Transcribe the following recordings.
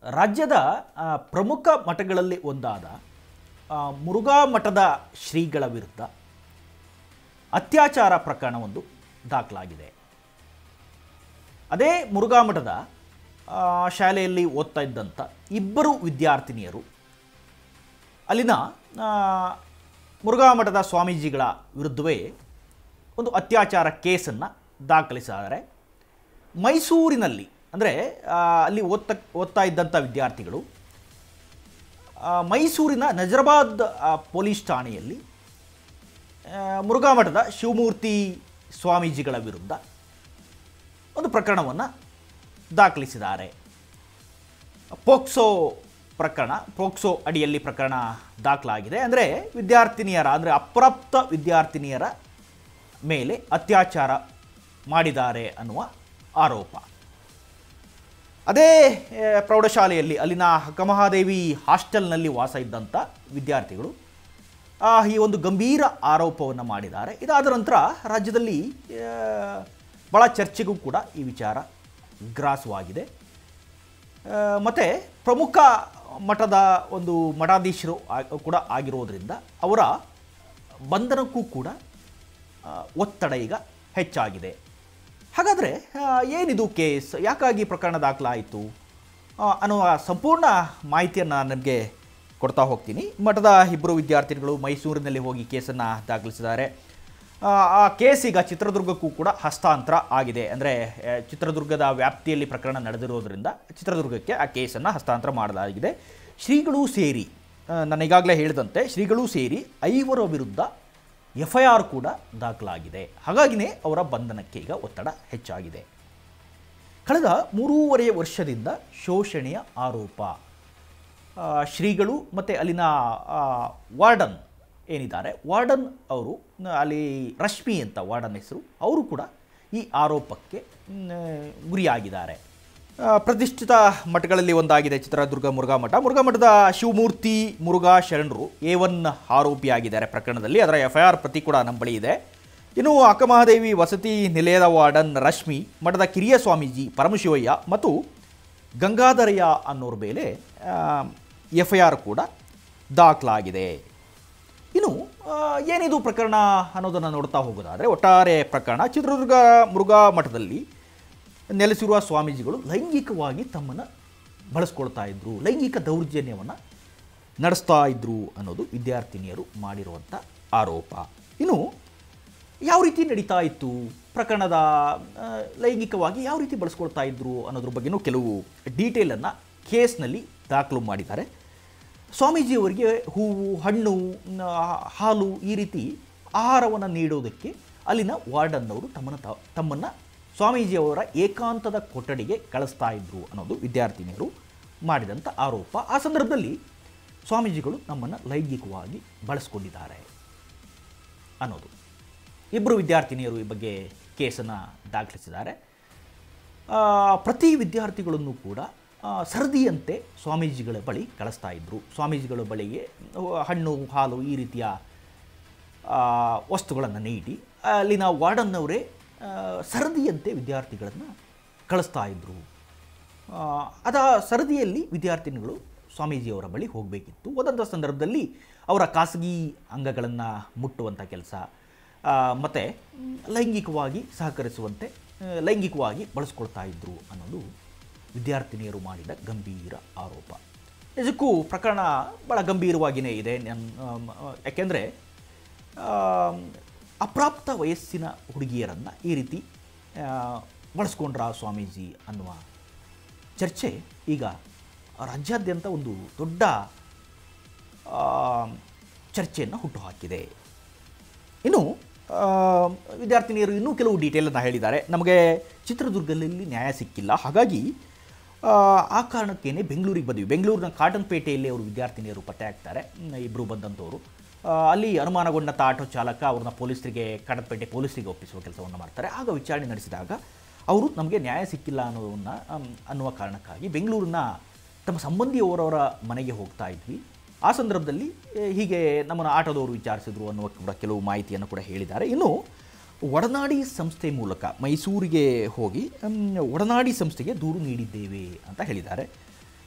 ರಾಜ್ಯದ ಆ, ಪ್ರಮುಖ ಮಠಗಳಲ್ಲಿ ಒಂದಾದ ಆ, ಮುರುಘಾ ಮಠದ ಶ್ರೀಗಳ ವಿರುದ್ಧ ಅತ್ಯಾಚಾರ ಪ್ರಕರಣವೊಂದು ದಾಖಲಾಗಿದೆ ಅದೇ ಮುರುಘಾ ಮಠದ ಆ, ಶಾಲೆಯಲ್ಲಿ ಓದ್ತಾ ಇದ್ದಂಥ ಇಬ್ಬರು ವಿದ್ಯಾರ್ಥಿನಿಯರು ಅಲ್ಲಿನ ಆ, ಮುರುಘಾ ಮಠದ ಸ್ವಾಮೀಜಿಗಳ ವಿರುದ್ಧವೇ ಒಂದು ಅತ್ಯಾಚಾರ ಕೇಸನ್ನು ದಾಖಲಿಸಿದ್ದಾರೆ ಮೈಸೂರಿನಲ್ಲಿ ಅಂದರೆ ಅಲ್ಲಿ ಓದ್ತಾ ಓದ್ತಾ ಇದ್ದಂಥ ವಿದ್ಯಾರ್ಥಿಗಳು ಆ, ಮೈಸೂರಿನ ನಜರಾಬಾದ್ ಆ, ಪೊಲೀಸ್ ಠಾಣೆಯಲ್ಲಿ ಆ, ಮುರುಘಾ ಮಠದ ಶಿವಮೂರ್ತಿ ಸ್ವಾಮೀಜಿಗಳ ವಿರುದ್ಧ ಒಂದು ಪ್ರಕರಣವನ್ನು ದಾಖಲಿಸಿದ್ದಾರೆ ಪೋಕ್ಸೋ ಪ್ರಕರಣ ಪೋಕ್ಸೋ ಅಡಿಯಲ್ಲಿ ಪ್ರಕರಣ ದಾಖಲಾಗಿದೆ ಅಂದರೆ ವಿದ್ಯಾರ್ಥಿನಿಯರ ಅಂದರೆ ಅಪ್ರಾಪ್ತ ವಿದ್ಯಾರ್ಥಿನಿಯರ ಮೇಲೆ ಅತ್ಯಾಚಾರ ಮಾಡಿದ್ದಾರೆ ಅನ್ನುವ ಆರೋಪ ಅದೇ ಆ, ಪ್ರೌಢಶಾಲೆಯಲ್ಲಿ ಅಲ್ಲಿನ ಹಕ್ಕಮಹಾದೇವಿ ಹಾಸ್ಟೆಲ್ನಲ್ಲಿ ವಾಸ ಇದ್ದಂಥ ವಿದ್ಯಾರ್ಥಿಗಳು ಆ, ಈ ಒಂದು ಗಂಭೀರ ಆರೋಪವನ್ನು ಮಾಡಿದ್ದಾರೆ ಇದಾದ ನಂತರ ರಾಜ್ಯದಲ್ಲಿ ಆ, ಭಾಳ ಚರ್ಚೆಗೂ ಕೂಡ ಈ ವಿಚಾರ ಗ್ರಾಸವಾಗಿದೆ ಮತ್ತು ಪ್ರಮುಖ ಮಠದ ಒಂದು ಮಠಾಧೀಶರು ಆ- ಕೂಡ ಆಗಿರೋದ್ರಿಂದ ಅವರ ಬಂಧನಕ್ಕೂ ಕೂಡ ಆ, ಒತ್ತಡ ಈಗ ಹೆಚ್ಚಾಗಿದೆ ಹಾಗಾದರೆ ಏನಿದು ಕೇಸ್ ಯಾಕಾಗಿ ಪ್ರಕರಣ ದಾಖಲಾಯಿತು ಆ, ಅನ್ನುವ ಸಂಪೂರ್ಣ ಮಾಹಿತಿಯನ್ನು ನಾನು ನಿಮಗೆ ಕೊಡ್ತಾ ಹೋಗ್ತೀನಿ ಮಠದ ಇಬ್ಬರು ವಿದ್ಯಾರ್ಥಿಗಳು ಮೈಸೂರಿನಲ್ಲಿ ಹೋಗಿ ಕೇಸನ್ನು ದಾಖಲಿಸಿದ್ದಾರೆ ಆ, ಆ ಕೇಸ್ ಈಗ ಚಿತ್ರದುರ್ಗಕ್ಕೂ ಕೂಡ ಹಸ್ತಾಂತರ ಆಗಿದೆ ಅಂದರೆ ಚಿತ್ರದುರ್ಗದ ವ್ಯಾಪ್ತಿಯಲ್ಲಿ ಪ್ರಕರಣ ನಡೆದಿರೋದ್ರಿಂದ ಚಿತ್ರದುರ್ಗಕ್ಕೆ ಆ ಕೇಸನ್ನು ಹಸ್ತಾಂತರ ಮಾಡಲಾಗಿದೆ ಶ್ರೀಗಳು ಸೇರಿ ಆ, ನಾನು ಈಗಾಗಲೇ ಹೇಳಿದಂತೆ ಶ್ರೀಗಳು ಸೇರಿ ಐವರ ವಿರುದ್ಧ ಎಫ್ ಐ ಆರ್ ಕೂಡ ದಾಖಲಾಗಿದೆ ಹಾಗಾಗಿನೇ ಅವರ ಬಂಧನಕ್ಕೆ ಈಗ ಒತ್ತಡ ಹೆಚ್ಚಾಗಿದೆ ಕಳೆದ ಮೂರೂವರೆ ವರ್ಷದಿಂದ ಶೋಷಣೆಯ ಆರೋಪ ಆ, ಶ್ರೀಗಳು ಮತ್ತು ಅಲ್ಲಿನ ಆ, ವಾರ್ಡನ್ ಏನಿದ್ದಾರೆ ವಾರ್ಡನ್ ಅವರು ನ- ಅಲ್ಲಿ ರಶ್ಮಿ ಅಂತ ವಾರ್ಡನ್ ಹೆಸರು ಅವರು ಕೂಡ ಈ ಆರೋಪಕ್ಕೆ ಮ್, ಗುರಿಯಾಗಿದ್ದಾರೆ ಆ, ಪ್ರತಿಷ್ಠಿತ ಮಠಗಳಲ್ಲಿ ಒಂದಾಗಿದೆ ಚಿತ್ರದುರ್ಗ ಮುರುಘಾ ಮಠ ಮುರುಘಾ ಮಠದ ಶಿವಮೂರ್ತಿ ಮುರುಘಾ ಶರಣರು ಎ ಒನ್ ಆರೋಪಿಯಾಗಿದ್ದಾರೆ ಪ್ರಕರಣದಲ್ಲಿ ಅದರ ಎಫ್ ಐ ಆರ್ ಪ್ರತಿ ಕೂಡ ನಮ್ಮ ಬಳಿ ಇದೆ ಇನ್ನು ಅಕ್ಕಮಹಾದೇವಿ ವಸತಿ ನಿಲಯದ ವಾರ್ಡನ್ ರಶ್ಮಿ ಮಠದ ಕಿರಿಯ ಸ್ವಾಮೀಜಿ ಪರಮಶಿವಯ್ಯ ಮತ್ತು ಗಂಗಾಧರಯ್ಯ ಅನ್ನೋರ ಮೇಲೆ ಎಫ್ ಐ ಆರ್ ಕೂಡ ದಾಖಲಾಗಿದೆ ಇನ್ನು ಆ, ಏನಿದು ಪ್ರಕರಣ ಅನ್ನೋದನ್ನು ನೋಡ್ತಾ ಹೋಗೋದಾದರೆ ಒಟ್ಟಾರೆ ಪ್ರಕರಣ ಚಿತ್ರದುರ್ಗ ಮುರುಘಾ ಮಠದಲ್ಲಿ ನೆಲೆಸಿರುವ ಸ್ವಾಮೀಜಿಗಳು ಲೈಂಗಿಕವಾಗಿ ತಮ್ಮನ್ನು ಬಳಸ್ಕೊಳ್ತಾ ಇದ್ದರು ಲೈಂಗಿಕ ದೌರ್ಜನ್ಯವನ್ನು ನಡೆಸ್ತಾ ಇದ್ದರು ಅನ್ನೋದು ವಿದ್ಯಾರ್ಥಿನಿಯರು ಮಾಡಿರುವಂಥ ಆರೋಪ ಇನ್ನು ಯಾವ ರೀತಿ ನಡೀತಾ ಇತ್ತು ಪ್ರಕರಣದ ಆ, ಲೈಂಗಿಕವಾಗಿ ಯಾವ ರೀತಿ ಬಳಸ್ಕೊಳ್ತಾ ಇದ್ರು ಅನ್ನೋದ್ರ ಬಗ್ಗೆನೂ ಕೆಲವು ಡೀಟೇಲನ್ನು ಕೇಸ್ನಲ್ಲಿ ದಾಖಲು ಮಾಡಿದ್ದಾರೆ ಸ್ವಾಮೀಜಿಯವರಿಗೆ ಹೂವು ಹಣ್ಣು ನ, ಹಾಲು ಈ ರೀತಿ ಆಹಾರವನ್ನು ನೀಡೋದಕ್ಕೆ ಅಲ್ಲಿನ ವಾರ್ಡನ್ನವರು ತಮ್ಮನ್ನು ತ ತಮ್ಮನ್ನು ಸ್ವಾಮೀಜಿಯವರ ಏಕಾಂತದ ಕೊಠಡಿಗೆ ಕಳಿಸ್ತಾ ಇದ್ರು ಅನ್ನೋದು ವಿದ್ಯಾರ್ಥಿನಿಯರು ಮಾಡಿದಂಥ ಆರೋಪ ಆ ಸಂದರ್ಭದಲ್ಲಿ ಸ್ವಾಮೀಜಿಗಳು ನಮ್ಮನ್ನು ಲೈಂಗಿಕವಾಗಿ ಬಳಸ್ಕೊಂಡಿದ್ದಾರೆ ಅನ್ನೋದು ಇಬ್ಬರು ವಿದ್ಯಾರ್ಥಿನಿಯರು ಈ ಬಗ್ಗೆ ಕೇಸನ್ನು ದಾಖಲಿಸಿದ್ದಾರೆ ಆ, ಪ್ರತಿ ವಿದ್ಯಾರ್ಥಿಗಳನ್ನು ಕೂಡ ಆ, ಸರದಿಯಂತೆ ಸ್ವಾಮೀಜಿಗಳ ಬಳಿ ಕಳಿಸ್ತಾ ಇದ್ದರು ಸ್ವಾಮೀಜಿಗಳ ಬಳಿಗೆ ಹಣ್ಣು ಹಾಲು ಈ ರೀತಿಯ ವಸ್ತುಗಳನ್ನು ನೀಡಿ ಅಲ್ಲಿನ ವಾರ್ಡನ್ನವರೇ ಆ, ಸರದಿಯಂತೆ ವಿದ್ಯಾರ್ಥಿಗಳನ್ನು ಕಳಿಸ್ತಾ ಇದ್ದರು ಅದ ಸರದಿಯಲ್ಲಿ ವಿದ್ಯಾರ್ಥಿನಿಗಳು ಸ್ವಾಮೀಜಿಯವರ ಬಳಿ ಹೋಗಬೇಕಿತ್ತು ಹೋದಂಥ ಸಂದರ್ಭದಲ್ಲಿ ಅವರ ಖಾಸಗಿ ಅಂಗಗಳನ್ನು ಮುಟ್ಟುವಂಥ ಕೆಲಸ ಮತ್ತು ಲೈಂಗಿಕವಾಗಿ ಸಹಕರಿಸುವಂತೆ ಆ, ಲೈಂಗಿಕವಾಗಿ ಬಳಸ್ಕೊಳ್ತಾ ಇದ್ದರು ಅನ್ನೋದು ವಿದ್ಯಾರ್ಥಿನಿಯರು ಮಾಡಿದ ಗಂಭೀರ ಆರೋಪ ನಿಜಕ್ಕೂ ಪ್ರಕರಣ ಭಾಳ ಗಂಭೀರವಾಗಿಯೇ ಇದೆ ನನ್ನ ಯಾಕೆಂದರೆ ಅಪ್ರಾಪ್ತ ವಯಸ್ಸಿನ ಹುಡುಗಿಯರನ್ನು ಈ ರೀತಿ ಆ, ಬಳಸ್ಕೊಂಡ್ರ ಸ್ವಾಮೀಜಿ ಅನ್ನುವ ಚರ್ಚೆ ಈಗ ರಾಜ್ಯಾದ್ಯಂತ ಒಂದು ದೊಡ್ಡ ಆ, ಚರ್ಚೆಯನ್ನು ಹುಟ್ಟುಹಾಕಿದೆ ಇನ್ನು ಆ, ವಿದ್ಯಾರ್ಥಿನಿಯರು ಇನ್ನೂ ಕೆಲವು ಡೀಟೇಲನ್ನು ಹೇಳಿದ್ದಾರೆ ನಮಗೆ ಚಿತ್ರದುರ್ಗದಲ್ಲಿ ನ್ಯಾಯ ಸಿಕ್ಕಿಲ್ಲ ಹಾಗಾಗಿ ಆ, ಆ ಕಾರಣಕ್ಕೇನೆ ಬೆಂಗಳೂರಿಗೆ ಬಂದ್ವಿ ಬೆಂಗಳೂರಿನ ಕಾಟನ್ ಪೇಟೆಯಲ್ಲಿ ಅವರು ವಿದ್ಯಾರ್ಥಿನಿಯರು ಪತ್ತೆ ಆಗ್ತಾರೆ ಮ್, ಇಬ್ಬರು ಬಂದಂಥವರು ಆ, ಅಲ್ಲಿ ಅನುಮಾನಗೊಂಡಂಥ ಆಟೋ ಚಾಲಕ ಅವ್ರನ್ನ ಪೊಲೀಸರಿಗೆ ಕಾಟನ್ಪೇಟೆ ಪೊಲೀಸರಿಗೆ ಒಪ್ಪಿಸುವ ಕೆಲಸವನ್ನು ಮಾಡ್ತಾರೆ ಆಗ ವಿಚಾರಣೆ ನಡೆಸಿದಾಗ ಅವರು ನಮಗೆ ನ್ಯಾಯ ಸಿಕ್ಕಿಲ್ಲ ಅನ್ನೋದನ್ನು ಅನ್ನುವ ಕಾರಣಕ್ಕಾಗಿ ಬೆಂಗಳೂರಿನ ತಮ್ಮ ಸಂಬಂಧಿಯವರವರ ಮನೆಗೆ ಹೋಗ್ತಾ ಇದ್ವಿ ಆ ಸಂದರ್ಭದಲ್ಲಿ ಏ, ಹೀಗೆ ನಮ್ಮನ್ನು ಆಟೋದವರು ವಿಚಾರಿಸಿದ್ರು ಅನ್ನುವ ಕೂಡ ಕೆಲವು ಮಾಹಿತಿಯನ್ನು ಕೂಡ ಹೇಳಿದ್ದಾರೆ ಇನ್ನು ಒಡನಾಡಿ ಸಂಸ್ಥೆ ಮೂಲಕ ಮೈಸೂರಿಗೆ ಹೋಗಿ ಮ್, ಒಡನಾಡಿ ಸಂಸ್ಥೆಗೆ ದೂರು ನೀಡಿದ್ದೇವೆ ಅಂತ ಹೇಳಿದ್ದಾರೆ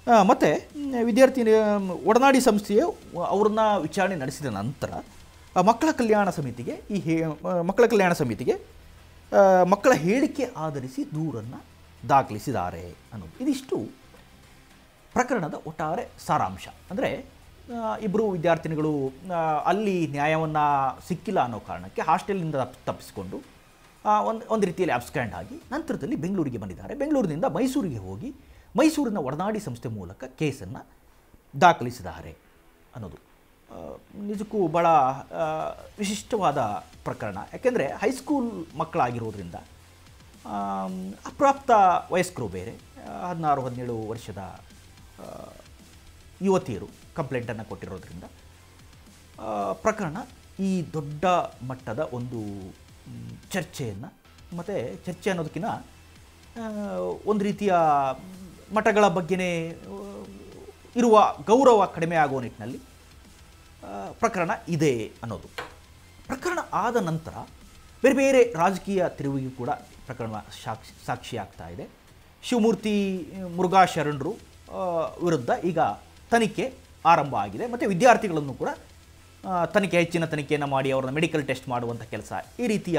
ಮತ್ತು ವಿದ್ಯಾರ್ಥಿ ಮ್, ಒಡನಾಡಿ ಸಂಸ್ಥೆಯು ಅವ್ರನ್ನ ವಿಚಾರಣೆ ನಡೆಸಿದ ನಂತರ ಆ, ಮಕ್ಕಳ ಕಲ್ಯಾಣ ಸಮಿತಿಗೆ ಈ ಹೇ ಆ, ಮಕ್ಕಳ ಕಲ್ಯಾಣ ಸಮಿತಿಗೆ ಆ, ಮಕ್ಕಳ ಹೇಳಿಕೆ ಆಧರಿಸಿ ದೂರನ್ನು ದಾಖಲಿಸಿದ್ದಾರೆ ಅನ್ನೋದು ಇದಿಷ್ಟು ಪ್ರಕರಣದ ಒಟ್ಟಾರೆ ಸಾರಾಂಶ ಅಂದರೆ ಇಬ್ಬರು ವಿದ್ಯಾರ್ಥಿನಿಗಳು ಆ, ಅಲ್ಲಿ ನ್ಯಾಯವನ್ನು ಸಿಕ್ಕಿಲ್ಲ ಅನ್ನೋ ಕಾರಣಕ್ಕೆ ಹಾಸ್ಟೆಲ್ನಿಂದ ತಪ್- ತಪ್ಪಿಸಿಕೊಂಡು ಒಂದು ಒಂದು ರೀತಿಯಲ್ಲಿ ಅಬ್ಸ್ಕ್ಯಾಂಡ್ ಆಗಿ ನಂತರದಲ್ಲಿ ಬೆಂಗಳೂರಿಗೆ ಬಂದಿದ್ದಾರೆ ಬೆಂಗಳೂರಿನಿಂದ ಮೈಸೂರಿಗೆ ಹೋಗಿ ಮೈಸೂರಿನ ಒಡನಾಡಿ ಸಂಸ್ಥೆ ಮೂಲಕ ಕೇಸನ್ನು ದಾಖಲಿಸಿದ್ದಾರೆ ಅನ್ನೋದು ಆ, ನಿಜಕ್ಕೂ ಭಾಳ ಆ, ವಿಶಿಷ್ಟವಾದ ಪ್ರಕರಣ ಯಾಕೆಂದರೆ ಹೈಸ್ಕೂಲ್ ಮಕ್ಕಳಾಗಿರೋದ್ರಿಂದ ಆಮ್, ಅಪ್ರಾಪ್ತ ವಯಸ್ಕರು ಬೇರೆ ಆ, ಹದಿನಾರು ಹದಿನೇಳು ವರ್ಷದ ಆ, ಯುವತಿಯರು ಕಂಪ್ಲೇಂಟನ್ನು ಕೊಟ್ಟಿರೋದ್ರಿಂದ ಆ, ಪ್ರಕರಣ ಈ ದೊಡ್ಡ ಮಟ್ಟದ ಒಂದು ಚರ್ಚೆಯನ್ನು ಮತ್ತು ಚರ್ಚೆ ಅನ್ನೋದಕ್ಕಿಂತ ಆ, ಒಂದು ರೀತಿಯ ಮಠಗಳ ಬಗ್ಗೆನೇ ಆ, ಇರುವ ಗೌರವ ಕಡಿಮೆ ಆಗುವ ನಿಟ್ಟಿನಲ್ಲಿ ಆ, ಪ್ರಕರಣ ಇದೆ ಅನ್ನೋದು ಪ್ರಕರಣ ಆದ ನಂತರ ಬೇರೆ ಬೇರೆ ರಾಜಕೀಯ ತಿರುವಿಗೂ ಕೂಡ ಪ್ರಕರಣ ಸಾಕ್ಷಿ ಸಾಕ್ಷಿಯಾಗ್ತಾ ಇದೆ ಶಿವಮೂರ್ತಿ ಮುರುಘಾ ಶರಣರು ಆ, ವಿರುದ್ಧ ಈಗ ತನಿಖೆ ಆರಂಭ ಆಗಿದೆ ಮತ್ತು ವಿದ್ಯಾರ್ಥಿಗಳನ್ನು ಕೂಡ ಆ, ತನಿಖೆ ಹೆಚ್ಚಿನ ತನಿಖೆಯನ್ನು ಮಾಡಿ ಅವರನ್ನ ಮೆಡಿಕಲ್ ಟೆಸ್ಟ್ ಮಾಡುವಂಥ ಕೆಲಸ ಈ ರೀತಿಯ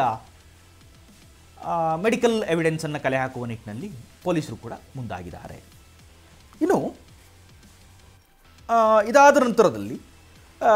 ಮೆಡಿಕಲ್ ಎವಿಡೆನ್ಸನ್ನು ಕಲೆ ಹಾಕುವ ನಿಟ್ಟಿನಲ್ಲಿ ಪೊಲೀಸರು ಕೂಡ ಮುಂದಾಗಿದ್ದಾರೆ ಇನ್ನು ಆ, ಇದಾದ ನಂತರದಲ್ಲಿ ಆ,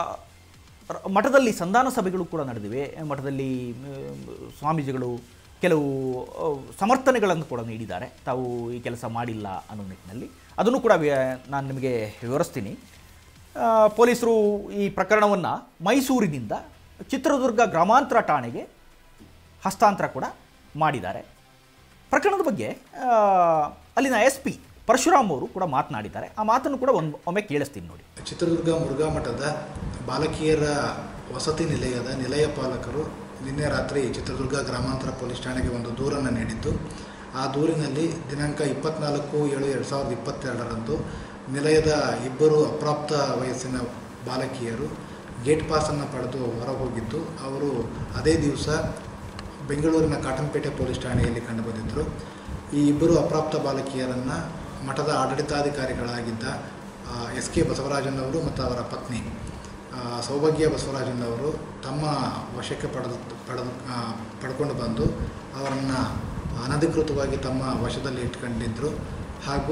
ರ- ಮಠದಲ್ಲಿ ಸಂಧಾನ ಸಭೆಗಳು ಕೂಡ ನಡೆದಿವೆ ಮಠದಲ್ಲಿ ಮ್, ಸ್ವಾಮೀಜಿಗಳು ಕೆಲವು ಆ, ಸಮರ್ಥನೆಗಳನ್ನು ಕೂಡ ನೀಡಿದ್ದಾರೆ ತಾವು ಈ ಕೆಲಸ ಮಾಡಿಲ್ಲ ಅನ್ನೋ ನಿಟ್ಟಿನಲ್ಲಿ ಅದನ್ನು ಕೂಡ ವ್ಯ- ನಾನು ನಿಮಗೆ ವಿವರಿಸ್ತೀನಿ ಆ, ಪೊಲೀಸರು ಈ ಪ್ರಕರಣವನ್ನು ಮೈಸೂರಿನಿಂದ ಚಿತ್ರದುರ್ಗ ಗ್ರಾಮಾಂತರ ಠಾಣೆಗೆ ಹಸ್ತಾಂತರ ಕೂಡ ಮಾಡಿದ್ದಾರೆ ಪ್ರಕರಣದ ಬಗ್ಗೆ ಆ, ಅಲ್ಲಿನ ಎಸ್ ಪಿ ಪರಶುರಾಮ್ ಅವರು ಕೂಡ ಮಾತನಾಡಿದ್ದಾರೆ ಆ ಮಾತನ್ನು ಕೂಡ ಒಂದು ಒಮ್ಮೆ ಕೇಳಿಸ್ತೀನಿ ನೋಡಿ ಚಿತ್ರದುರ್ಗ ಮುರುಘಾ ಮಠದ ಬಾಲಕಿಯರ ವಸತಿ ನಿಲಯದ ನಿಲಯ ಪಾಲಕರು ನಿನ್ನೆ ರಾತ್ರಿ ಚಿತ್ರದುರ್ಗ ಗ್ರಾಮಾಂತರ ಪೊಲೀಸ್ ಠಾಣೆಗೆ ಒಂದು ದೂರನ್ನು ನೀಡಿದ್ದು ಆ ದೂರಿನಲ್ಲಿ ದಿನಾಂಕ ಇಪ್ಪತ್ನಾಲ್ಕು ಏಳು ಎರಡು ಸಾವಿರದ ಇಪ್ಪತ್ತೆರಡರಂದು ನಿಲಯದ ಇಬ್ಬರು ಅಪ್ರಾಪ್ತ ವಯಸ್ಸಿನ ಬಾಲಕಿಯರು ಗೇಟ್ ಪಾಸನ್ನು ಪಡೆದು ಹೊರಹೋಗಿದ್ದು ಅವರು ಅದೇ ದಿವಸ ಬೆಂಗಳೂರಿನ ಕಾಟನ್ಪೇಟೆ ಪೊಲೀಸ್ ಠಾಣೆಯಲ್ಲಿ ಕಂಡುಬಂದಿದ್ದರು ಈ ಇಬ್ಬರು ಅಪ್ರಾಪ್ತ ಬಾಲಕಿಯರನ್ನು ಮಠದ ಆಡಳಿತಾಧಿಕಾರಿಗಳಾಗಿದ್ದ ಎಸ್ ಕೆ ಬಸವರಾಜನವರು ಮತ್ತು ಅವರ ಪತ್ನಿ ಆ, ಸೌಭಾಗ್ಯ ಬಸವರಾಜನವರು ತಮ್ಮ ವಶಕ್ಕೆ ಪಡೆದು ಪಡೆದು ಆ, ಪಡ್ಕೊಂಡು ಬಂದು ಅವರನ್ನು ಅನಧಿಕೃತವಾಗಿ ತಮ್ಮ ವಶದಲ್ಲಿ ಇಟ್ಕೊಂಡಿದ್ದರು ಹಾಗೂ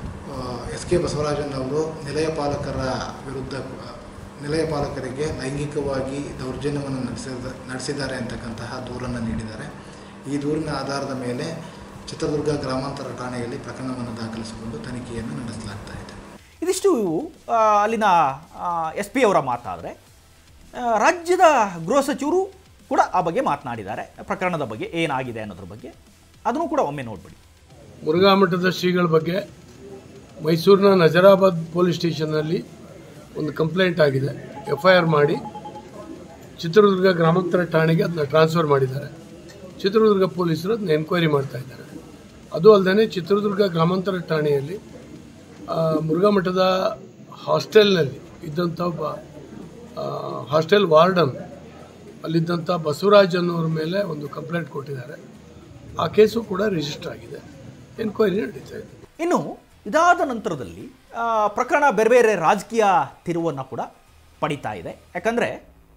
ಎಸ್ ಕೆ ಬಸವರಾಜನವರು ನಿಲಯ ಪಾಲಕರ ವಿರುದ್ಧ ಆ, ನಿಲಯ ಪಾಲಕರಿಗೆ ಲೈಂಗಿಕವಾಗಿ ದೌರ್ಜನ್ಯವನ್ನು ನಡೆಸಿದ ನಡೆಸಿದ್ದಾರೆ ಅಂತಕ್ಕಂತಹ ದೂರನ್ನು ನೀಡಿದ್ದಾರೆ ಈ ದೂರಿನ ಆಧಾರದ ಮೇಲೆ ಚಿತ್ರದುರ್ಗ ಗ್ರಾಮಾಂತರ ಠಾಣೆಯಲ್ಲಿ ಪ್ರಕರಣವನ್ನು ದಾಖಲಿಸಿಕೊಂಡು ತನಿಖೆಯನ್ನು ನಡೆಸಲಾಗ್ತಾ ಇದೆ ಇದಿಷ್ಟು ಆ, ಅಲ್ಲಿನ ಎಸ್ ಪಿ ಅವರ ಮಾತಾದರೆ ಆ, ರಾಜ್ಯದ ಗೃಹ ಸಚಿವರು ಕೂಡ ಆ ಬಗ್ಗೆ ಮಾತನಾಡಿದ್ದಾರೆ ಪ್ರಕರಣದ ಬಗ್ಗೆ ಏನಾಗಿದೆ ಅನ್ನೋದ್ರ ಬಗ್ಗೆ ಅದನ್ನು ಕೂಡ ಒಮ್ಮೆ ನೋಡ್ಬಿಡಿ ಮುರುಘಾ ಮಠದ ಶ್ರೀಗಳ ಬಗ್ಗೆ ಮೈಸೂರಿನ ನಜರಾಬಾದ್ ಪೊಲೀಸ್ ಸ್ಟೇಷನ್ನಲ್ಲಿ ಒಂದು ಕಂಪ್ಲೇಂಟ್ ಆಗಿದೆ ಎಫ್ ಐ ಆರ್ ಮಾಡಿ ಚಿತ್ರದುರ್ಗ ಗ್ರಾಮಾಂತರ ಠಾಣೆಗೆ ಅದನ್ನ ಟ್ರಾನ್ಸ್ಫರ್ ಮಾಡಿದ್ದಾರೆ ಚಿತ್ರದುರ್ಗ ಪೊಲೀಸರು ಅದನ್ನ ಎನ್ಕ್ವೈರಿ ಮಾಡ್ತಾ ಇದ್ದಾರೆ ಅದು ಅಲ್ಲದೆ ಚಿತ್ರದುರ್ಗ ಗ್ರಾಮಾಂತರ ಠಾಣೆಯಲ್ಲಿ ಆ, ಮುರುಘಾ ಮಠದ ಹಾಸ್ಟೆಲ್ನಲ್ಲಿ ಇದ್ದಂಥ ಒಬ್ಬ ಆ, ಹಾಸ್ಟೆಲ್ ವಾರ್ಡನ್ ಅಲ್ಲಿದ್ದಂಥ ಬಸವರಾಜ್ ಅನ್ನೋರ ಮೇಲೆ ಒಂದು ಕಂಪ್ಲೇಂಟ್ ಕೊಟ್ಟಿದ್ದಾರೆ ಆ ಕೇಸು ಕೂಡ ರಿಜಿಸ್ಟರ್ ಆಗಿದೆ ಎನ್ಕ್ವೈರಿ ನಡೀತಾ ಇದೆ ಇನ್ನು ಇದಾದ ನಂತರದಲ್ಲಿ ಆ, ಪ್ರಕರಣ ಬೇರೆ ಬೇರೆ ರಾಜಕೀಯ ತಿರುವನ್ನು ಕೂಡ ಪಡಿತಾ ಇದೆ ಯಾಕಂದರೆ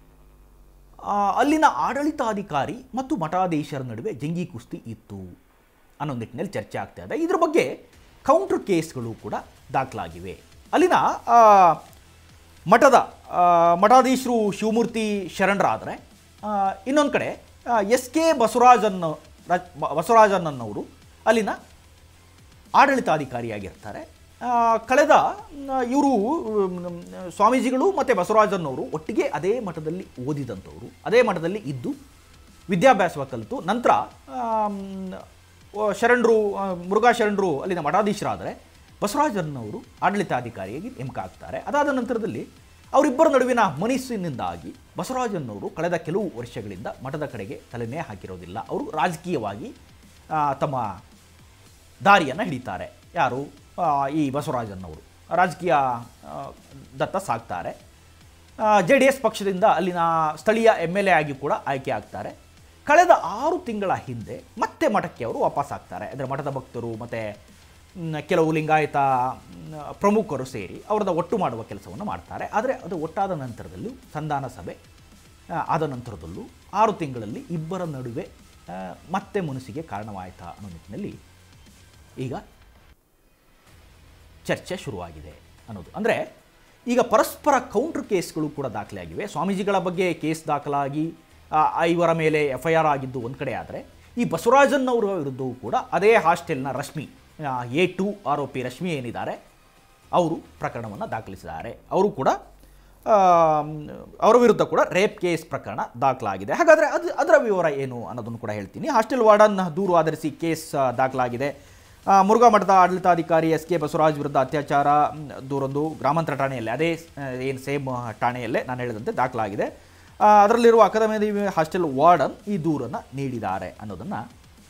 ಅಲ್ಲಿನ ಆಡಳಿತಾಧಿಕಾರಿ ಮತ್ತು ಮಠಾಧೀಶರ ನಡುವೆ ಜಂಗಿ ಕುಸ್ತಿ ಇತ್ತು ಅನ್ನೋ ನಿಟ್ಟಿನಲ್ಲಿ ಚರ್ಚೆ ಆಗ್ತಾ ಇದೆ ಇದ್ರ ಬಗ್ಗೆ ಕೌಂಟರ್ ಕೇಸ್ಗಳು ಕೂಡ ದಾಖಲಾಗಿವೆ ಅಲ್ಲಿನ ಆ, ಮಠದ ಆ, ಮಠಾಧೀಶರು ಶಿವಮೂರ್ತಿ ಶರಣರಾದರೆ ಇನ್ನೊಂದು ಕಡೆ ಎಸ್ ಕೆ ಬಸವರಾಜನ್ ಬಸವರಾಜನ್ನವರು ಅಲ್ಲಿನ ಆಡಳಿತಾಧಿಕಾರಿಯಾಗಿರ್ತಾರೆ ಆ, ಕಳೆದ ಇವರು ಸ್ವಾಮೀಜಿಗಳು ಮತ್ತು ಬಸವರಾಜನ್ನವರು ಒಟ್ಟಿಗೆ ಅದೇ ಮಠದಲ್ಲಿ ಓದಿದಂಥವರು ಅದೇ ಮಠದಲ್ಲಿ ಇದ್ದು ವಿದ್ಯಾಭ್ಯಾಸ ಕಲಿತು ನಂತರ ಆಮ್, ಓ, ಶರಣರು ಆ, ಮುರುಘಾ ಶರಣರು ಅಲ್ಲಿನ ಮಠಾಧೀಶರಾದರೆ ಬಸವರಾಜನ್ನವರು ಆಡಳಿತಾಧಿಕಾರಿಯಾಗಿ ನೇಮಕ ಆಗ್ತಾರೆ ಅದಾದ ನಂತರದಲ್ಲಿ ಅವರಿಬ್ಬರ ನಡುವಿನ ಮನಸ್ಸಿನಿಂದಾಗಿ ಬಸವರಾಜನ್ನವರು ಕಳೆದ ಕೆಲವು ವರ್ಷಗಳಿಂದ ಮಠದ ಕಡೆಗೆ ತಲೆನೇ ಹಾಕಿರೋದಿಲ್ಲ ಅವರು ರಾಜಕೀಯವಾಗಿ ಆ, ತಮ್ಮ ದಾರಿಯನ್ನು ಹಿಡಿತಾರೆ ಯಾರು ಆ, ಈ ಬಸವರಾಜನ್ನವರು ರಾಜಕೀಯ ಆ, ದತ್ತ ಸಾಕ್ತಾರೆ ಜೆ ಡಿ ಎಸ್ ಪಕ್ಷದಿಂದ ಅಲ್ಲಿನ ಸ್ಥಳೀಯ ಎಮ್ ಎಲ್ ಎ ಆಗಿ ಕೂಡ ಆಯ್ಕೆ ಆಗ್ತಾರೆ ಕಳೆದ ಆರು ತಿಂಗಳ ಹಿಂದೆ ಮತ್ತೆ ಮಠಕ್ಕೆ ಅವರು ವಾಪಸ್ ಆಗ್ತಾರೆ ಅಂದರೆ ಮಠದ ಭಕ್ತರು ಮತ್ತು ಮ್, ಕೆಲವು ಲಿಂಗಾಯತ ಮ್, ಪ್ರಮುಖರು ಸೇರಿ ಅವ್ರದ್ದು ಒಟ್ಟು ಮಾಡುವ ಕೆಲಸವನ್ನು ಮಾಡ್ತಾರೆ ಆದರೆ ಅದು ಒಟ್ಟಾದ ನಂತರದಲ್ಲೂ ಸಂಧಾನ ಸಭೆ ಆ, ಆದ ನಂತರದಲ್ಲೂ ಆರು ತಿಂಗಳಲ್ಲಿ ಇಬ್ಬರ ನಡುವೆ ಆ, ಮತ್ತೆ ಮುನಿಸಿಗೆ ಕಾರಣವಾಯಿತಾ ಅನ್ನೋ ನಿಟ್ಟಿನಲ್ಲಿ ಈಗ ಚರ್ಚೆ ಶುರುವಾಗಿದೆ ಅನ್ನೋದು ಅಂದರೆ ಈಗ ಪರಸ್ಪರ ಕೌಂಟ್ರ್ ಕೇಸ್ಗಳು ಕೂಡ ದಾಖಲೆಯಾಗಿವೆ ಸ್ವಾಮೀಜಿಗಳ ಬಗ್ಗೆ ಕೇಸ್ ದಾಖಲಾಗಿ ಆ, ಇವರ ಮೇಲೆ ಎಫ್ ಐ ಆರ್ ಆಗಿದ್ದು ಒಂದು ಕಡೆ ಆದರೆ ಈ ಬಸವರಾಜನ್ ಅವರ ವಿರುದ್ಧವೂ ಕೂಡ ಅದೇ ಹಾಸ್ಟೆಲ್ನ ರಶ್ಮಿ ಎ ಟು ಆರೋಪಿ ರಶ್ಮಿ ಏನಿದ್ದಾರೆ ಅವರು ಪ್ರಕರಣವನ್ನು ದಾಖಲಿಸಿದ್ದಾರೆ ಅವರು ಕೂಡ ಆ, ಅವರ ವಿರುದ್ಧ ಕೂಡ ರೇಪ್ ಕೇಸ್ ಪ್ರಕರಣ ದಾಖಲಾಗಿದೆ ಹಾಗಾದರೆ ಅದು ಅದರ ವಿವರ ಏನು ಅನ್ನೋದನ್ನು ಕೂಡ ಹೇಳ್ತೀನಿ ಹಾಸ್ಟೆಲ್ ವಾರ್ಡನ್ ದೂರು ಆಧರಿಸಿ ಕೇಸ್ ಆ, ದಾಖಲಾಗಿದೆ ಆ, ಮುರುಘಾ ಮಠದ ಆಡಳಿತಾಧಿಕಾರಿ ಎಸ್ ಕೆ ಬಸವರಾಜ್ ವಿರುದ್ಧ ಅತ್ಯಾಚಾರ ಮ್, ದೂರೊಂದು ಗ್ರಾಮಾಂತರ ಠಾಣೆಯಲ್ಲಿ ಅದೇ ಏನು ಸೇಮ್ ಠಾಣೆಯಲ್ಲೇ ನಾನು ಹೇಳಿದಂತೆ ದಾಖಲಾಗಿದೆ ಆ, ಅದರಲ್ಲಿರುವ ಅಕಾದಮಿ ಹಾಸ್ಟೆಲ್ ವಾರ್ಡನ್ ಈ ದೂರನ್ನು ನೀಡಿದ್ದಾರೆ ಅನ್ನೋದನ್ನು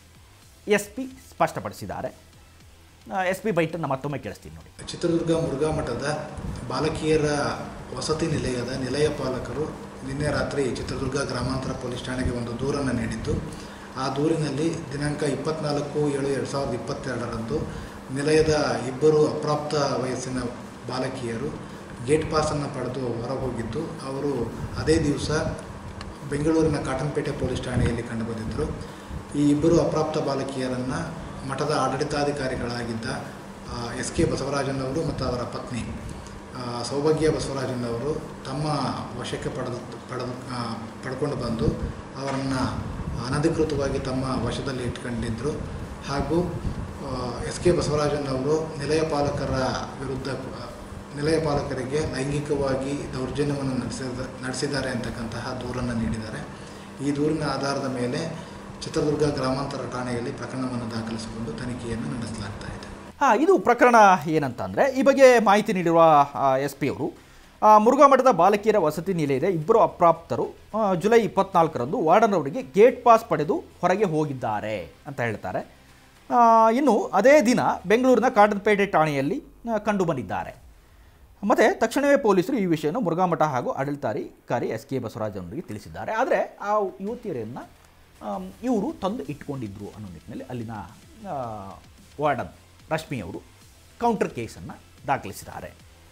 ಎಸ್ ಪಿ ಸ್ಪಷ್ಟಪಡಿಸಿದ್ದಾರೆ ಎಸ್ ಪಿ ಬೈಟನ್ನು ಮತ್ತೊಮ್ಮೆ ಕೇಳಿಸ್ತೀನಿ ನೋಡಿ ಚಿತ್ರದುರ್ಗ ಮುರುಘಾ ಮಠದ ಬಾಲಕಿಯರ ವಸತಿ ನಿಲಯದ ನಿಲಯ ಪಾಲಕರು ನಿನ್ನೆ ರಾತ್ರಿ ಚಿತ್ರದುರ್ಗ ಗ್ರಾಮಾಂತರ ಪೊಲೀಸ್ ಠಾಣೆಗೆ ಒಂದು ದೂರನ್ನು ನೀಡಿದ್ದು ಆ ದೂರಿನಲ್ಲಿ ದಿನಾಂಕ ಇಪ್ಪತ್ನಾಲ್ಕು ಏಳು ಎರಡು ಸಾವಿರದ ಇಪ್ಪತ್ತೆರಡರಂದು ನಿಲಯದ ಇಬ್ಬರು ಅಪ್ರಾಪ್ತ ವಯಸ್ಸಿನ ಬಾಲಕಿಯರು ಗೇಟ್ ಪಾಸನ್ನು ಪಡೆದು ಹೊರಹೋಗಿದ್ದು ಅವರು ಅದೇ ದಿವಸ ಬೆಂಗಳೂರಿನ ಕಾಟನ್ಪೇಟೆ ಪೊಲೀಸ್ ಠಾಣೆಯಲ್ಲಿ ಕಂಡುಬಂದಿದ್ದರು ಈ ಇಬ್ಬರು ಅಪ್ರಾಪ್ತ ಬಾಲಕಿಯರನ್ನು ಮಠದ ಆಡಳಿತಾಧಿಕಾರಿಗಳಾಗಿದ್ದ ಎಸ್ ಕೆ ಬಸವರಾಜನ್ ಅವರು ಮತ್ತು ಅವರ ಪತ್ನಿ ಆ, ಸೌಭಾಗ್ಯ ಬಸವರಾಜನ್ ಅವರು ತಮ್ಮ ವಶಕ್ಕೆ ಪಡೆದು ಪಡೆದು ಆ, ಪಡ್ಕೊಂಡು ಬಂದು ಅವರನ್ನು ಅನಧಿಕೃತವಾಗಿ ತಮ್ಮ ವಶದಲ್ಲಿ ಇಟ್ಕೊಂಡಿದ್ದರು ಹಾಗೂ ಎಸ್ ಕೆ ಬಸವರಾಜನ್ ಅವರು ನಿಲಯ ಪಾಲಕರ ವಿರುದ್ಧ ಆ, ನಿಲಯ ಪಾಲಕರಿಗೆ ಲೈಂಗಿಕವಾಗಿ ದೌರ್ಜನ್ಯವನ್ನು ನಡೆಸಿದ ನಡೆಸಿದ್ದಾರೆ ಅಂತಕ್ಕಂತಹ ದೂರನ್ನು ನೀಡಿದ್ದಾರೆ ಈ ದೂರಿನ ಆಧಾರದ ಮೇಲೆ ಚಿತ್ರದುರ್ಗ ಗ್ರಾಮಾಂತರ ಠಾಣೆಯಲ್ಲಿ ಪ್ರಕರಣವನ್ನು ದಾಖಲಿಸಿಕೊಂಡು ತನಿಖೆಯನ್ನು ನಡೆಸಲಾಗ್ತಾ ಇದೆ ಹಾಂ ಇದು ಪ್ರಕರಣ ಏನಂತ ಅಂದರೆ ಈ ಬಗ್ಗೆ ಮಾಹಿತಿ ನೀಡಿರುವ ಎಸ್ ಪಿ ಅವರು ಆ, ಮುರುಘಾ ಮಠದ ಬಾಲಕಿಯರ ವಸತಿ ನಿಲಯದ ಇಬ್ಬರು ಅಪ್ರಾಪ್ತರು ಆ, ಜುಲೈ ಇಪ್ಪತ್ನಾಲ್ಕರಂದು ವಾರ್ಡನ್ ಅವರಿಗೆ ಗೇಟ್ ಪಾಸ್ ಪಡೆದು ಹೊರಗೆ ಹೋಗಿದ್ದಾರೆ ಅಂತ ಹೇಳ್ತಾರೆ ಆ, ಇನ್ನು ಅದೇ ದಿನ ಬೆಂಗಳೂರಿನ ಕಾಟನ್ಪೇಟೆ ಠಾಣೆಯಲ್ಲಿ ಆ, ಕಂಡುಬಂದಿದ್ದಾರೆ ಮತ್ತು ತಕ್ಷಣವೇ ಪೊಲೀಸರು ಈ ವಿಷಯವನ್ನು ಮುರುಘಾಮಠ ಹಾಗೂ ಆಡಳಿತಾಧಿಕಾರಿ ಎಸ್ ಕೆ ಬಸವರಾಜ್ ಅವರಿಗೆ ತಿಳಿಸಿದ್ದಾರೆ ಆದರೆ ಆ ಯುವತಿಯರನ್ನು ಇವರು ತಂದು ಇಟ್ಕೊಂಡಿದ್ರು ಅನ್ನೋ ನಿಟ್ಟಿನಲ್ಲಿ ಅಲ್ಲಿನ ಆ, ವಾರ್ಡನ್ ರಶ್ಮಿ ಅವರು ಕೌಂಟರ್ ಕೇಸನ್ನು ದಾಖಲಿಸಿದ್ದಾರೆ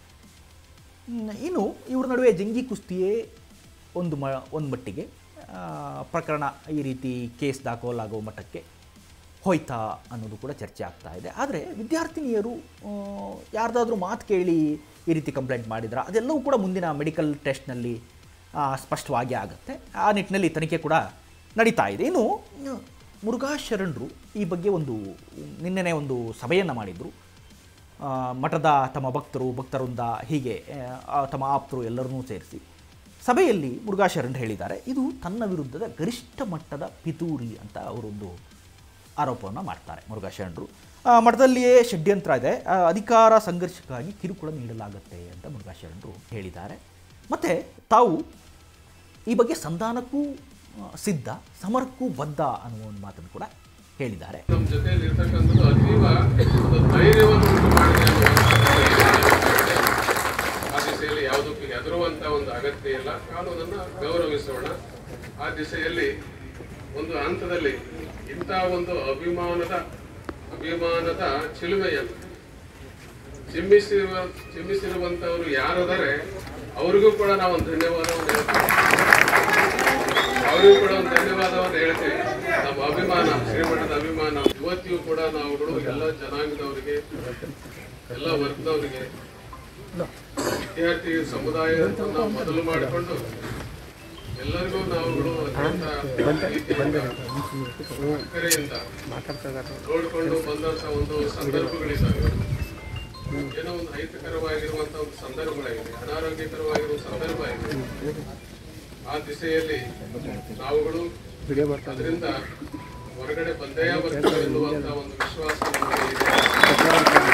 ಹ್ಮ್, ಇನ್ನು ಇವ್ರ ನಡುವೆ ಜಂಗಿ ಕುಸ್ತಿಯೇ ಒಂದು ಮ ಒಂದು ಮಟ್ಟಿಗೆ ಆ, ಪ್ರಕರಣ ಈ ರೀತಿ ಕೇಸ್ ದಾಖಲಾಗುವ ಮಟ್ಟಕ್ಕೆ ಹೋಯ್ತಾ ಅನ್ನೋದು ಕೂಡ ಚರ್ಚೆ ಆಗ್ತಾ ಇದೆ ಆದರೆ ವಿದ್ಯಾರ್ಥಿನಿಯರು ಆ, ಯಾರ್ದಾದ್ರೂ ಮಾತು ಕೇಳಿ ಈ ರೀತಿ ಕಂಪ್ಲೇಂಟ್ ಮಾಡಿದ್ರ ಅದೆಲ್ಲವೂ ಕೂಡ ಮುಂದಿನ ಮೆಡಿಕಲ್ ಟೆಸ್ಟ್ನಲ್ಲಿ ಆ, ಸ್ಪಷ್ಟವಾಗಿ ಆಗುತ್ತೆ ಆ ನಿಟ್ಟಿನಲ್ಲಿ ತನಿಖೆ ಕೂಡ ನಡೀತಾ ಇದೆ ಇನ್ನು ಮ್, ಮುರುಘಾ ಶರಣರು ಈ ಬಗ್ಗೆ ಒಂದು ನಿನ್ನೆನೇ ಒಂದು ಸಭೆಯನ್ನು ಮಾಡಿದರು ಆ, ಮಠದ ತಮ್ಮ ಭಕ್ತರು ಭಕ್ತರಿಂದ ಹೀಗೆ ಆ, ತಮ್ಮ ಆಪ್ತರು ಎಲ್ಲರನ್ನೂ ಸೇರಿಸಿ ಸಭೆಯಲ್ಲಿ ಮುರುಘಾ ಶರಣ್ ಹೇಳಿದ್ದಾರೆ ಇದು ತನ್ನ ವಿರುದ್ಧದ ಗರಿಷ್ಠ ಮಟ್ಟದ ಪಿತೂರಿ ಅಂತ ಅವರೊಂದು ಆರೋಪವನ್ನು ಮಾಡ್ತಾರೆ ಮುರುಘಾ ಶರಣರು ಆ, ಮಠದಲ್ಲಿಯೇ ಷಡ್ಯಂತ್ರ ಇದೆ ಆ, ಅಧಿಕಾರ ಸಂಘರ್ಷಕ್ಕಾಗಿ ಕಿರುಕುಳ ನೀಡಲಾಗುತ್ತೆ ಅಂತ ಮುರುಘಾ ಶರಣರು ಹೇಳಿದ್ದಾರೆ ಮತ್ತು ತಾವು ಈ ಬಗ್ಗೆ ಸಂಧಾನಕ್ಕೂ ಆ, ಸಿದ್ಧ ಸಮರಕ್ಕೂ ಬದ್ಧ ಅನ್ನುವ ಒಂದು ಮಾತನ್ನು ಕೂಡ ಹೇಳಿದ್ದಾರೆ ನಮ್ಮ ಜೊತೆಯಲ್ಲಿ ಇರ್ತಕ್ಕಂಥದ್ದು ಅತೀವ ಒಂದು ಧೈರ್ಯವನ್ನು ಉಂಟು ಮಾಡಿದೆ ಅನ್ನುವಂಥದ್ದು ಆ ದಿಸೆಯಲ್ಲಿ ಯಾವುದಕ್ಕೂ ಹೆದರುವಂತ ಒಂದು ಅಗತ್ಯ ಇಲ್ಲ ಕಾನೂನನ್ನ ಗೌರವಿಸೋಣ ಆ ದಿಸೆಯಲ್ಲಿ ಒಂದು ಹಂತದಲ್ಲಿ ಇಂಥ ಒಂದು ಅಭಿಮಾನದ ಅಭಿಮಾನದ ಚಿಲುಮೆಯನ್ನು ಚಿಮ್ಮಿಸಿರುವ ಚಿಮ್ಮಿಸಿರುವಂತವರು ಯಾರದರೆ ಅವರಿಗೂ ಕೂಡ ನಾವು ಒಂದು ಧನ್ಯವಾದವನ್ನು ಹೇಳ್ತೀವಿ ಅವರಿಗೂ ಕೂಡ ಒಂದು ಧನ್ಯವಾದವನ್ನು ಹೇಳ್ತೀವಿ ನಮ್ಮ ಅಭಿಮಾನ ಶ್ರೀಮಠದ ಅಭಿಮಾನ ಇವತ್ತಿಯೂ ಕೂಡ ನಾವುಗಳು ಎಲ್ಲ ಜನಾಂಗದವರಿಗೆ ಎಲ್ಲ ವರ್ಗದವರಿಗೆ ವಿದ್ಯಾರ್ಥಿ ಸಮುದಾಯವನ್ನು ಮೊದಲು ಮಾಡಿಕೊಂಡು ಎಲ್ಲರಿಗೂ ನಾವುಗಳು ಅತ್ಯಂತ ಪ್ರೀತಿಯಿಂದ, ಅಕ್ಕರೆಯಿಂದ ನೋಡಿಕೊಂಡು ಬಂದಂತ ಒಂದು ಸಂದರ್ಭಗಳಿದ್ದಾವೆ ಏನೋ ಒಂದು ಅಹಿತಕರವಾಗಿರುವಂತ ಒಂದು ಸಂದರ್ಭಗಳಾಗಿದೆ ಅನಾರೋಗ್ಯಕರವಾಗಿರುವ ಸಂದರ್ಭ ಇದೆ ಆ ದಿಸೆಯಲ್ಲಿ ನಾವುಗಳು ಅದರಿಂದ ಹೊರಗಡೆ ಬಂದೇ ಬರ್ತೇವೆ ಎನ್ನುವಂತ ಒಂದು ವಿಶ್ವಾಸ ನಮಗೆ ಇದೆ.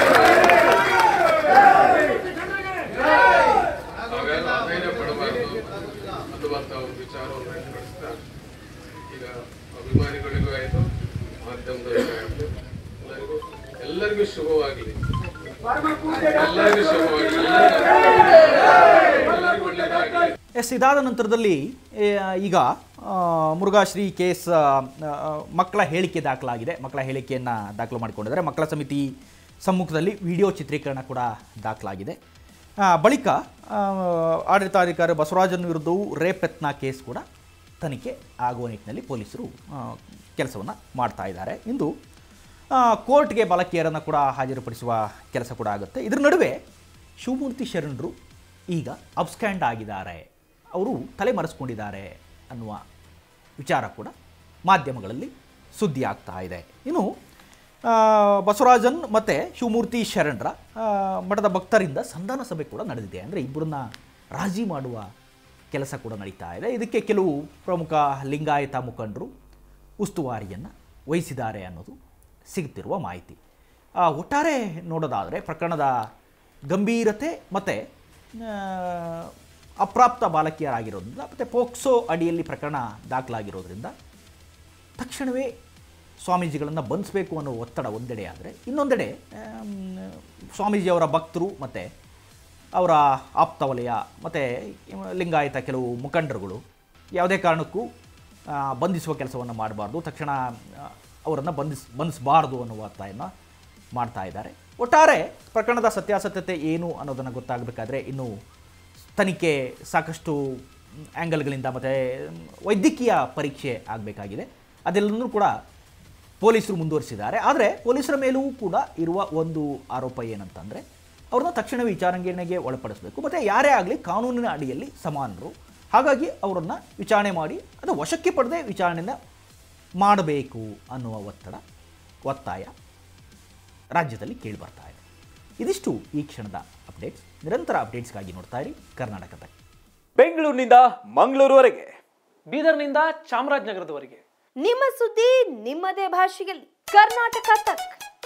ನಾವೆಲ್ಲ ಅಧೈರ್ಯ ಪಡಬಾರದು ಅನ್ನುವಂತ ಒಂದು ವಿಚಾರವನ್ನು ವ್ಯಕ್ತಪಡಿಸ್ತಾ ಈಗ ಅಭಿಮಾನಿಗಳಿಗೂ ಆಯಿತು ಮಾಧ್ಯಮದವರಿಗೂ ಆಯಿತು ಎಲ್ಲರಿಗೂ ಎಲ್ಲರಿಗೂ ಶುಭವಾಗಲಿ ಎಲ್ಲರಿಗೂ ಶುಭವಾಗಲಿ ಎಲ್ಲರಿಗೂ ಒಳ್ಳೆಯದಾಗಲಿ ಎಸ್ ಇದಾದ ನಂತರದಲ್ಲಿ ಏ, ಈಗ ಆ, ಮುರುಘಾಶ್ರೀ ಕೇಸ್ ಆ, ಆ, ಮಕ್ಕಳ ಹೇಳಿಕೆ ದಾಖಲಾಗಿದೆ ಮಕ್ಕಳ ಹೇಳಿಕೆಯನ್ನು ದಾಖಲು ಮಾಡಿಕೊಂಡಿದ್ದಾರೆ ಮಕ್ಕಳ ಸಮಿತಿ ಸಮ್ಮುಖದಲ್ಲಿ ವಿಡಿಯೋ ಚಿತ್ರೀಕರಣ ಕೂಡ ದಾಖಲಾಗಿದೆ ಆ, ಬಳಿಕ ಆ, ಆಡಳಿತಾಧಿಕಾರಿ ಬಸವರಾಜನ್ ವಿರುದ್ಧವೂ ರೇಪ್ ಯತ್ನ ಕೇಸ್ ಕೂಡ ತನಿಖೆ ಆಗುವ ನಿಟ್ಟಿನಲ್ಲಿ ಪೊಲೀಸರು ಕೆಲಸವನ್ನು ಮಾಡ್ತಾ ಇದ್ದಾರೆ ಇಂದು ಆ, ಕೋರ್ಟ್ಗೆ ಬಾಲಕಿಯರನ್ನು ಕೂಡ ಹಾಜರುಪಡಿಸುವ ಕೆಲಸ ಕೂಡ ಆಗುತ್ತೆ ಇದರ ನಡುವೆ ಶಿವಮೂರ್ತಿ ಶರಣರು ಈಗ ಅಬ್ಸ್ಕ್ಯಾಂಡ್ ಆಗಿದ್ದಾರೆ ಅವರು ತಲೆಮರೆಸ್ಕೊಂಡಿದ್ದಾರೆ ಅನ್ನುವ ವಿಚಾರ ಕೂಡ ಮಾಧ್ಯಮಗಳಲ್ಲಿ ಸುದ್ದಿ ಆಗ್ತಾ ಇದೆ ಇನ್ನು ಆ, ಬಸವರಾಜನ್ ಮತ್ತು ಶಿವಮೂರ್ತಿ ಶರಣರ ಆ, ಮಠದ ಭಕ್ತರಿಂದ ಸಂಧಾನ ಸಭೆ ಕೂಡ ನಡೆದಿದೆ ಅಂದರೆ ಇಬ್ಬರನ್ನ ರಾಜಿ ಮಾಡುವ ಕೆಲಸ ಕೂಡ ನಡೀತಾ ಇದೆ ಇದಕ್ಕೆ ಕೆಲವು ಪ್ರಮುಖ ಲಿಂಗಾಯತ ಮುಖಂಡರು ಉಸ್ತುವಾರಿಯನ್ನು ವಹಿಸಿದ್ದಾರೆ ಅನ್ನೋದು ಸಿಗುತ್ತಿರುವ ಮಾಹಿತಿ ಆ, ಒಟ್ಟಾರೆ ನೋಡೋದಾದರೆ ಪ್ರಕರಣದ ಗಂಭೀರತೆ ಮತ್ತು ಅಪ್ರಾಪ್ತ ಬಾಲಕಿಯರಾಗಿರೋದ್ರಿಂದ ಮತ್ತು ಪೋಕ್ಸೋ ಅಡಿಯಲ್ಲಿ ಪ್ರಕರಣ ದಾಖಲಾಗಿರೋದ್ರಿಂದ ತಕ್ಷಣವೇ ಸ್ವಾಮೀಜಿಗಳನ್ನು ಬಂಧಿಸಬೇಕು ಅನ್ನೋ ಒತ್ತಡ ಒಂದೆಡೆ ಆದರೆ ಇನ್ನೊಂದೆಡೆ ಆಮ್, ಸ್ವಾಮೀಜಿಯವರ ಭಕ್ತರು ಮತ್ತು ಅವರ ಆಪ್ತ ವಲಯ ಮತ್ತು ಲಿಂಗಾಯತ ಕೆಲವು ಮುಖಂಡರುಗಳು ಯಾವುದೇ ಕಾರಣಕ್ಕೂ ಆ, ಬಂಧಿಸುವ ಕೆಲಸವನ್ನು ಮಾಡಬಾರ್ದು ತಕ್ಷಣ ಅವರನ್ನು ಬಂಧಿಸ್ ಬಂಧಿಸಬಾರ್ದು ಅನ್ನುವ ಒತ್ತಾಯನ ಮಾಡ್ತಾ ಇದ್ದಾರೆ ಒಟ್ಟಾರೆ ಪ್ರಕರಣದ ಸತ್ಯಾಸತ್ಯತೆ ಏನು ಅನ್ನೋದನ್ನು ಗೊತ್ತಾಗಬೇಕಾದ್ರೆ ಇನ್ನು ತನಿಖೆ ಸಾಕಷ್ಟು ಆ್ಯಂಗಲ್ಗಳಿಂದ ಮತ್ತು ವೈದ್ಯಕೀಯ ಪರೀಕ್ಷೆ ಆಗಬೇಕಾಗಿದೆ ಅದೆಲ್ಲನೂ ಕೂಡ ಪೊಲೀಸರು ಮುಂದುವರಿಸಿದ್ದಾರೆ ಆದರೆ ಪೊಲೀಸರ ಮೇಲೂ ಕೂಡ ಇರುವ ಒಂದು ಆರೋಪ ಏನಂತಂದರೆ ಅವ್ರನ್ನ ತಕ್ಷಣ ವಿಚಾರಣೆಗೆ ಒಳಪಡಿಸಬೇಕು ಮತ್ತು ಯಾರೇ ಆಗಲಿ ಕಾನೂನಿನ ಅಡಿಯಲ್ಲಿ ಸಮಾನರು ಹಾಗಾಗಿ ಅವರನ್ನು ವಿಚಾರಣೆ ಮಾಡಿ ಅದು ವಶಕ್ಕೆ ಪಡೆದೇ ವಿಚಾರಣೆನ ಮಾಡಬೇಕು ಅನ್ನುವ ಒತ್ತಡ ಒತ್ತಾಯ ರಾಜ್ಯದಲ್ಲಿ ಕೇಳಿಬರ್ತಾ ಇದೆ ಇದಿಷ್ಟು ಈ ಕ್ಷಣದ ಅಪ್ಡೇಟ್ಸ್ ನಿರಂತರ ಅಪ್ಡೇಟ್ಸ್ಗಾಗಿ ನೋಡ್ತಾ ಇರಿ ಕರ್ನಾಟಕ ತಕ್ ಬೆಂಗಳೂರಿನಿಂದ ಮಂಗಳೂರುವರೆಗೆ ಬೀದರ್ನಿಂದ ಚಾಮರಾಜನಗರದವರೆಗೆ ನಿಮ್ಮ ಸುದ್ದಿ ನಿಮ್ಮದೇ ಭಾಷೆಯಲ್ಲಿ ಕರ್ನಾಟಕ ತಕ್